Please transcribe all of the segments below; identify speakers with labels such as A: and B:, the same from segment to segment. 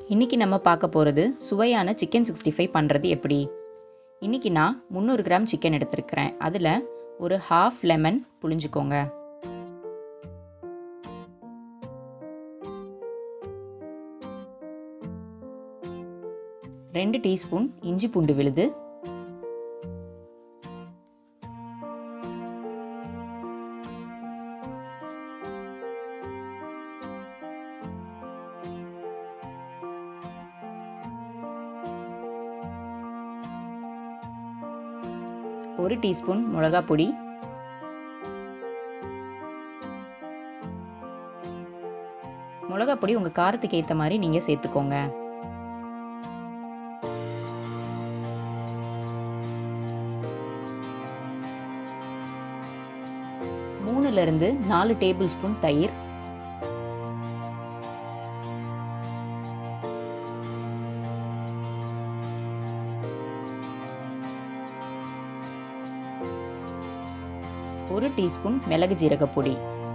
A: இன்றைக்கி நம்ம பார்க்க போகிறது சுவையான சிக்கன் சிக்ஸ்டி ஃபைவ் பண்ணுறது எப்படி இன்றைக்கி நான் முந்நூறு கிராம் சிக்கன் எடுத்திருக்கிறேன் அதில் ஒரு ஹாஃப் லெமன் புழிஞ்சுக்கோங்க ரெண்டு டீஸ்பூன் இஞ்சி பூண்டு விழுது ஒரு டீஸ்பூன் மிளகா பொடி மிளகா பொடி உங்கள் காரத்துக்கு ஏற்ற மாதிரி நீங்கள் சேர்த்துக்கோங்க மூணுலேருந்து நாலு டேபிள் ஸ்பூன் தயிர் ஒரு டீஸ்பூன் மிளகு ஜீரக பொடி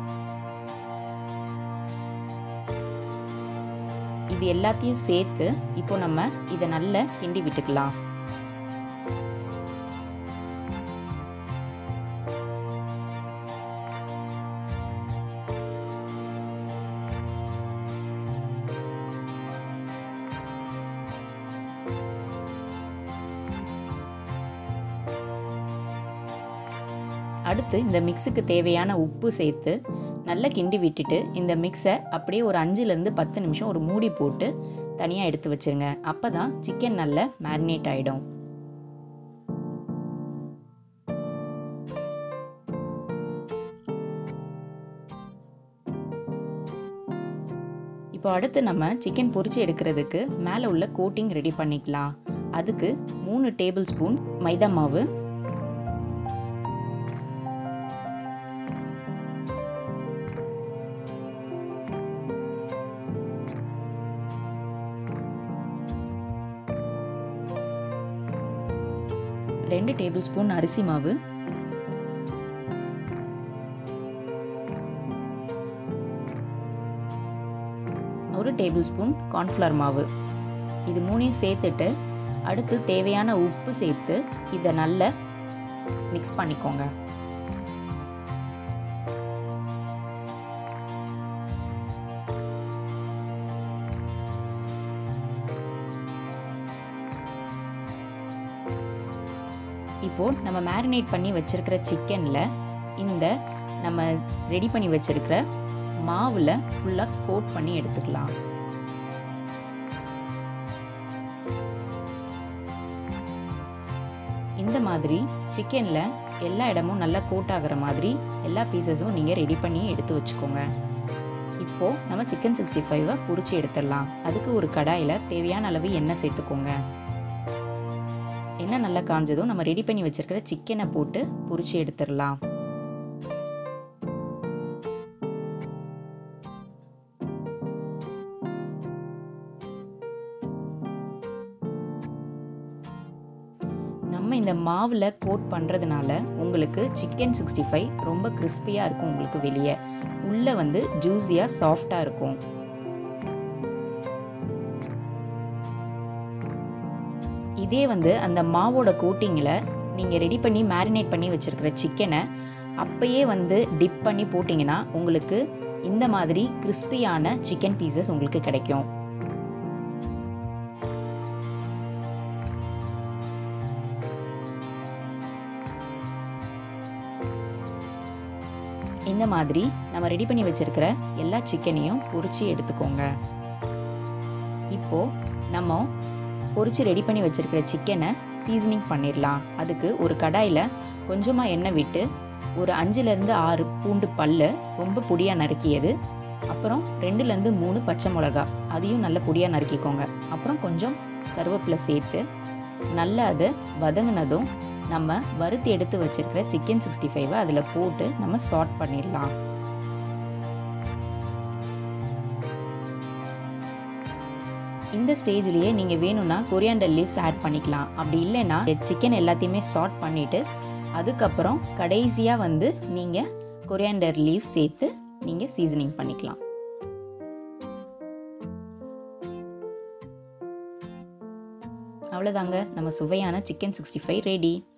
A: இது எல்லாத்தையும் சேர்த்து இப்போ நம்ம இதை நல்லா கிண்டி விட்டுக்கலாம் அடுத்து இந்த மிக்ஸுக்கு தேவையான உப்பு சேர்த்து நல்லா கிண்டி விட்டுட்டு இந்த மிக்ஸை அப்படியே ஒரு அஞ்சுலேருந்து பத்து நிமிஷம் ஒரு மூடி போட்டு தனியாக எடுத்து வச்சுருங்க அப்போ தான் சிக்கன் நல்லா மேரினேட் ஆகிடும் இப்போ அடுத்து நம்ம சிக்கன் பொரிச்சு எடுக்கிறதுக்கு மேலே உள்ள கோட்டிங் ரெடி பண்ணிக்கலாம் அதுக்கு மூணு டேபிள் ஸ்பூன் மைதா மாவு ரெண்டு டேபிள் ஸ்பூன் அரிசி மாவு ஒரு டேபிள் ஸ்பூன் கார்ன்ஃப்ளவர் மாவு இது மூணையும் சேர்த்துட்டு அடுத்து தேவையான உப்பு சேர்த்து இதை நல்லா மிக்ஸ் பண்ணிக்கோங்க இப்போது நம்ம மேரினேட் பண்ணி வச்சுருக்கிற சிக்கனில் இந்த நம்ம ரெடி பண்ணி வச்சுருக்கிற மாவில் ஃபுல்லாக கோட் பண்ணி எடுத்துக்கலாம் இந்த மாதிரி சிக்கனில் எல்லா இடமும் நல்லா கோட் ஆகிற மாதிரி எல்லா பீசஸும் நீங்கள் ரெடி பண்ணி எடுத்து வச்சுக்கோங்க இப்போது நம்ம சிக்கன் சிக்ஸ்டி ஃபைவை பொரிச்சு எடுத்துடலாம் அதுக்கு ஒரு கடாயில் தேவையான அளவு எண்ணெய் சேர்த்துக்கோங்க எண்ணெய் நல்லா காஞ்சதும் நம்ம ரெடி பண்ணி வச்சுருக்கிற சிக்கனை போட்டு பொரிச்சு எடுத்துடலாம் நம்ம இந்த மாவில் கோட் பண்ணுறதுனால உங்களுக்கு சிக்கன் சிக்ஸ்டி ஃபைவ் ரொம்ப கிறிஸ்பியாக இருக்கும் உங்களுக்கு வெளியே உள்ளே வந்து ஜூஸியாக சாஃப்டாக இருக்கும் இதே வந்து அந்த மாவோட கோட்டிங்கில் நீங்கள் ரெடி பண்ணி மேரினேட் பண்ணி வச்சுருக்கிற சிக்கனை அப்பயே வந்து டிப் பண்ணி போட்டிங்கன்னா உங்களுக்கு இந்த மாதிரி கிறிஸ்பியான சிக்கன் பீசஸ் உங்களுக்கு கிடைக்கும் இந்த மாதிரி நம்ம ரெடி பண்ணி வச்சுருக்கிற எல்லா சிக்கனையும் பொரிச்சு எடுத்துக்கோங்க இப்போது நம்ம பொரிச்சு ரெடி பண்ணி வச்சுருக்கிற சிக்கனை சீசனிங் பண்ணிடலாம் அதுக்கு ஒரு கடாயில் கொஞ்சமாக எண்ணெய் விட்டு ஒரு அஞ்சுலேருந்து ஆறு பூண்டு பல் ரொம்ப பொடியாக நறுக்கியது அப்புறம் ரெண்டுலேருந்து மூணு பச்சை மிளகா அதையும் நல்ல பொடியாக நறுக்கிக்கோங்க அப்புறம் கொஞ்சம் கருவேப்பிலை சேர்த்து நல்லா அதை வதங்கினதும் நம்ம வறுத்து எடுத்து வச்சுருக்கிற சிக்கன் சிக்ஸ்டி ஃபைவை அதில் போட்டு நம்ம சார்ட் பண்ணிடலாம் இந்த ஸ்டேஜ்லேயே நீங்கள் வேணும்னா கொரியாண்டர் லீவ்ஸ் ஆட் பண்ணிக்கலாம் அப்படி இல்லைன்னா சிக்கன் எல்லாத்தையுமே சார்ட் பண்ணிவிட்டு அதுக்கப்புறம் கடைசியாக வந்து நீங்கள் கொரியாண்டர் லீவ்ஸ் சேர்த்து நீங்கள் சீசனிங் பண்ணிக்கலாம் அவ்வளோதாங்க நம்ம சுவையான சிக்கன் சிக்ஸ்டி ஃபைவ் ரெடி